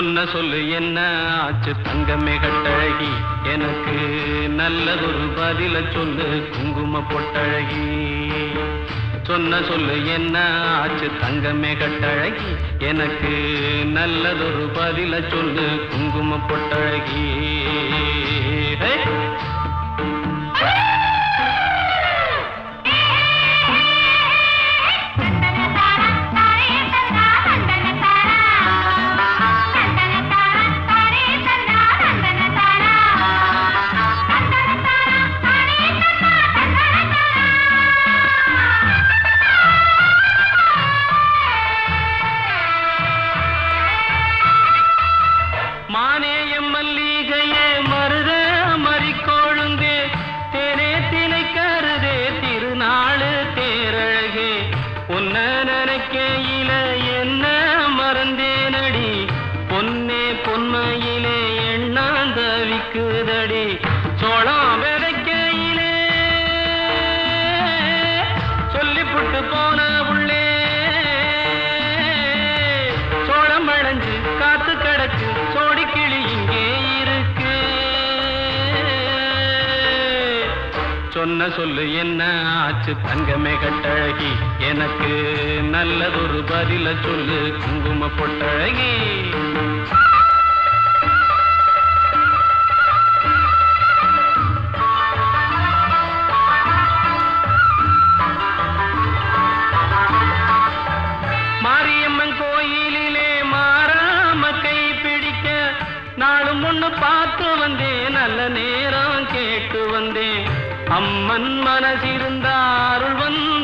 சொன்ன சொல்லு என்ன ஆச்சு தங்கமே கட்டழகி எனக்கு நல்லதொரு பதில சொல்லு குங்கும பொட்டழகி சொன்ன சொல்லு என்ன ஆச்சு தங்கமே கட்டழகி எனக்கு நல்லதொரு பதில சொல்லு குங்கும பொட்டழகி ஹே! மானேயம் மல்லிகையே மருத மறிக்கோழுந்தே தேனே தினை கருதே திருநாளு தேரழகே உன்ன நினைக்கையில என்ன மறந்தேனடி பொன்னே பொன்மையிலே எண்ணாந்தவிக்குதடி சோளம் விதைக்கையிலே சொல்லிப்புட்டு போன உள்ளே சோளம் வளைஞ்சு காத்து கிடக்கு சோடி கிளி இங்கே இருக்கு சொன்ன சொல்லு என்ன ஆச்சு தங்கமே கட்டழகி எனக்கு நல்லதொரு பதில சொல்லு குங்கும பொட்டழகி மாரியம்மன் கோயிலிலே மாறாம கை பிடிக்க நாளும் ஒண்ணு பார்த்து வந்தேன் நல்ல நேரம் கேட்டு வந்தேன் அம்மன் மனசிருந்த அருள் வந்து